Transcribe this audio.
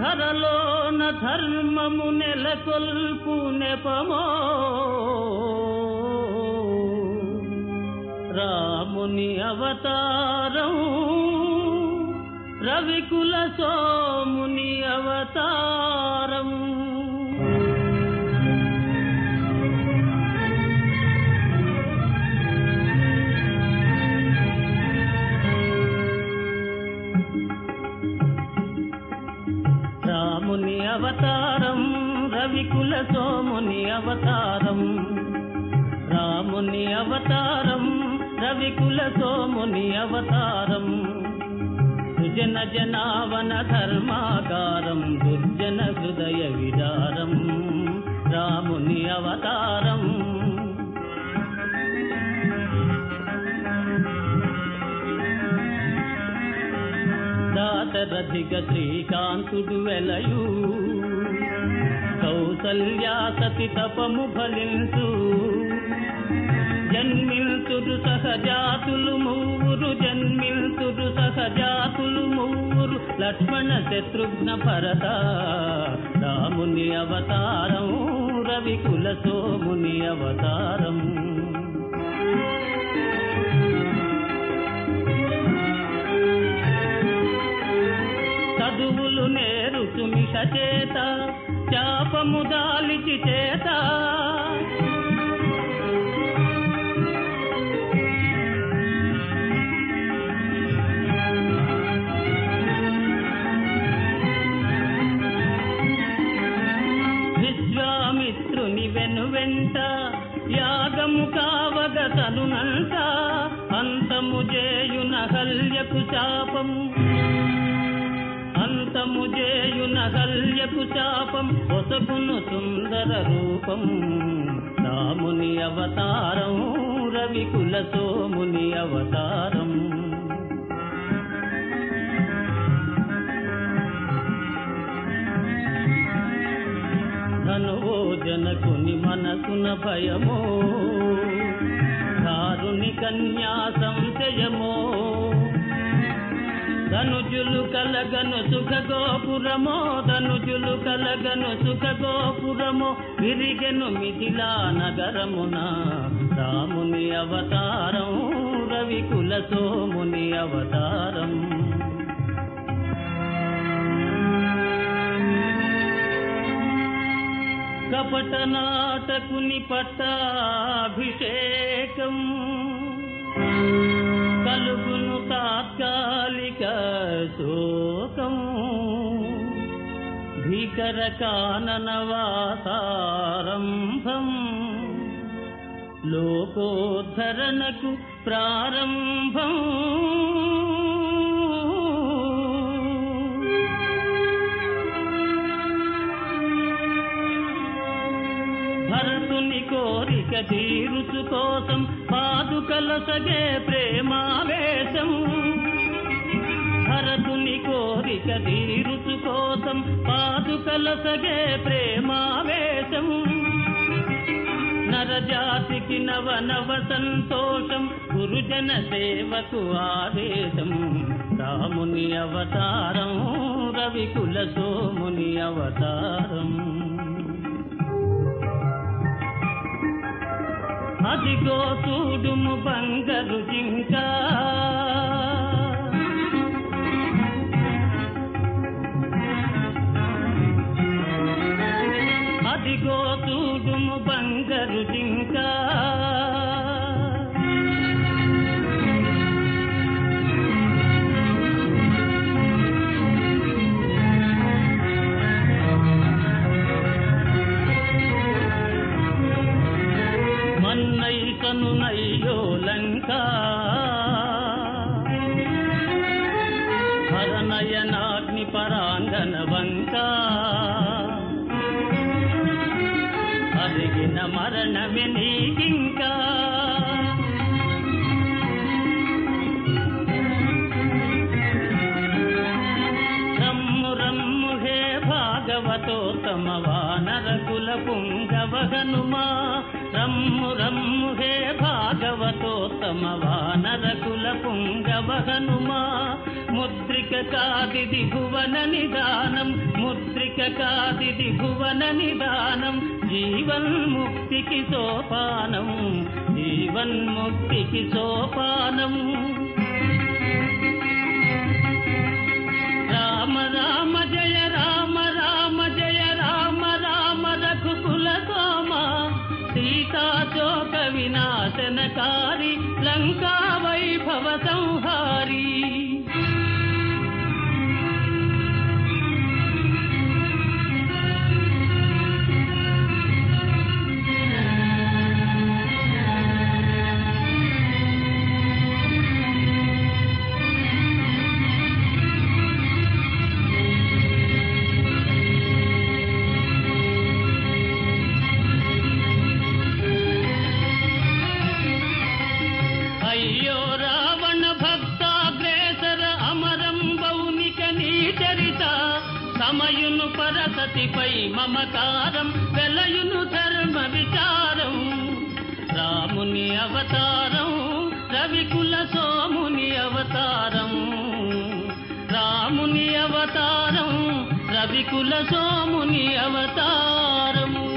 ధరలోన ధర్మము నెలకొల్పు నెపమో రాముని అవతారం రవికుల సోముని అవతారం రాముని అవతారం రవికుల సోముని అవతారం రాముని అవతారం రవికుల సోముని అవతారం సుజన జనావన ధర్మాకారం దుర్జన హృదయ విదారం రాముని అవతారం దాశరథిక శ్రీకాంతుడు వెలయు కౌసల్యా సతి తపము ఫలించు జన్మిల్తురు సహజాతులు మూవురు జన్మిల్తురు సహజాతులు మూవురు లక్ష్మణ శత్రుఘ్న భరత రాముని అవతారం రవికుల సోముని అవతారం చదువులు నేరుచు మిష చేత శాపము దాలిచి చేత విశ్వామిత్రుని వెనువెంట యాగము కావగ తనునంట అంతము చేయున హల్యకు శాపము అంతము చేయున హల్యకు శాపం ఒసగును సుందర రూపం రాముని అవతారం రవికుల సోముని అవతారం ధనువో జనకుని మనసున భయమో దారుని కన్యా సంశయమో ధనుజులు కలగను సుఖ గోపురమో ధనుజులు కలగను సుఖ గోపురమో విరిగెను మిథిలా నగరమున రాముని అవతారం రవికుల సోముని అవతారం కపట నాటకుని పట్టాభిషేకం కలుగును తాత్కాలిక శోకం భీకర కాననవాసారంభం లోకోద్ధరణకు ప్రారంభం భరతుని కోరిక తీరుచు కోసం పాదుకల సగే ప్రేమావేశం భరతుని కోరిక తీరుచు కోసం పాదుకల సగే ప్రేమావేశం నరజాతికి నవ నవ సంతోషం గురుజన సేవకు ఆదేశం రాముని అవతారం రవికుల సోముని అవతారం అదిగో చూడుము బంగరు జింక అదిగో చూడుము బంగరు జింక మన్నై కనునయ్యో లంక హరనయనాగ్ని పరాంగన వంక అరిగిన మరణమే నీకింకా రమ్ము రమ్ము హే భాగవతోత్తమ వానర కుల పుంగవ హనుమా రమ్ము రమ్ము హే భాగవతోత్తమ వానర కుల పుంగవ హనుమా ముద్రిక కాదిది భువన నిదానం ముద్రిక కాదిది భువన నిదానం జీవన్ముక్తికి సోపానం జీవన్ముక్తికి సోపానం రామ రామ జయ రామ రామ జయ రామ రామ రఘుకుల సోమ సీతాచోక వినాశనకారి లంకా వైభవ సంహారి అయ్యో రావణ భక్తాగ్రేసర అమరం బౌనిక నీ చరిత సమయును పరసతిపై మమకారం వెలయును ధర్మ విచారం రాముని అవతారం రవికుల సోముని అవతారం రాముని అవతారం రవికుల సోముని అవతారము